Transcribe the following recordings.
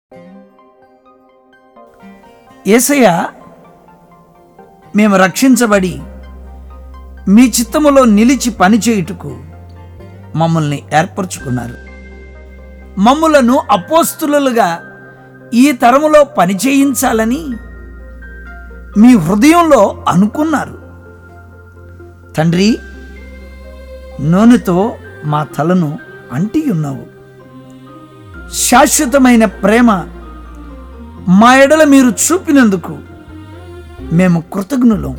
ఏసయ్య మేము రక్షించబడి మీ చిత్తములో నిలిచి పనిచేయుటకు మమ్మల్ని ఏర్పరచుకున్నారు మమ్ములను అపోస్తులుగా ఈ తరములో పనిచేయించాలని మీ హృదయంలో అనుకున్నారు తండ్రి నూనెతో మా తలను అంటి ఉన్నావు శాశ్వతమైన ప్రేమ మా ఎడల మీరు చూపినందుకు మేము కృతజ్ఞులం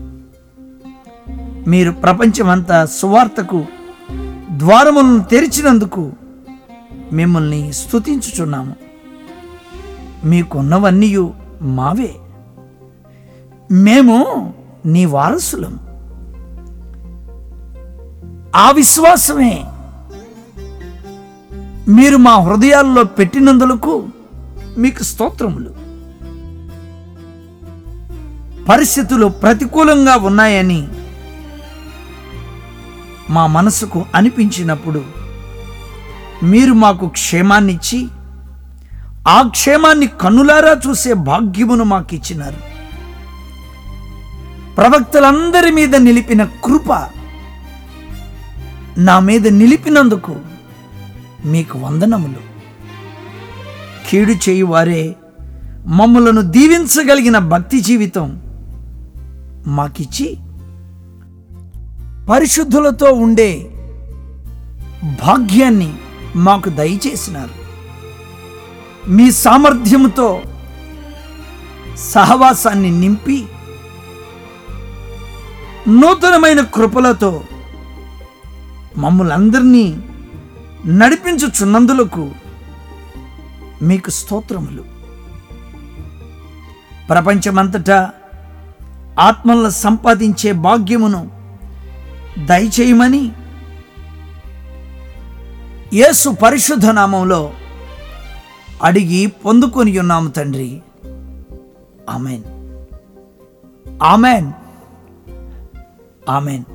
మీరు ప్రపంచమంతా సువార్తకు ద్వారములను తెరిచినందుకు మిమ్మల్ని స్తుతించుచున్నాము మీకున్నవన్నీ మావే మేము నీ వారసులం ఆ విశ్వాసమే మీరు మా హృదయాల్లో పెట్టినందులకు మీకు స్తోత్రములు పరిస్థితులు ప్రతికూలంగా ఉన్నాయని మా మనసుకు అనిపించినప్పుడు మీరు మాకు క్షేమాన్నిచ్చి ఆ క్షేమాన్ని కన్నులారా చూసే భాగ్యమును మాకు ఇచ్చినారు ప్రవక్తలందరి మీద నిలిపిన కృప నా మీద నిలిపినందుకు మీకు వందనములు కీడు చేయువారే మమ్మలను దీవించగలిగిన భక్తి జీవితం మాకిచ్చి పరిశుద్ధులతో ఉండే భాగ్యాన్ని మాకు దయచేసినారు మీ సామర్థ్యముతో సహవాసాన్ని నింపి నూతనమైన కృపలతో మమ్మల్ందరినీ నడిపించుచున్నందులకు మీకు స్తోత్రములు ప్రపంచమంతటా ఆత్మలను సంపాదించే భాగ్యమును దయచేయమని యేసు పరిశుద్ధ నామంలో అడిగి పొందుకొని ఉన్నాము తండ్రి ఆమెన్ ఆమెన్ ఆమెన్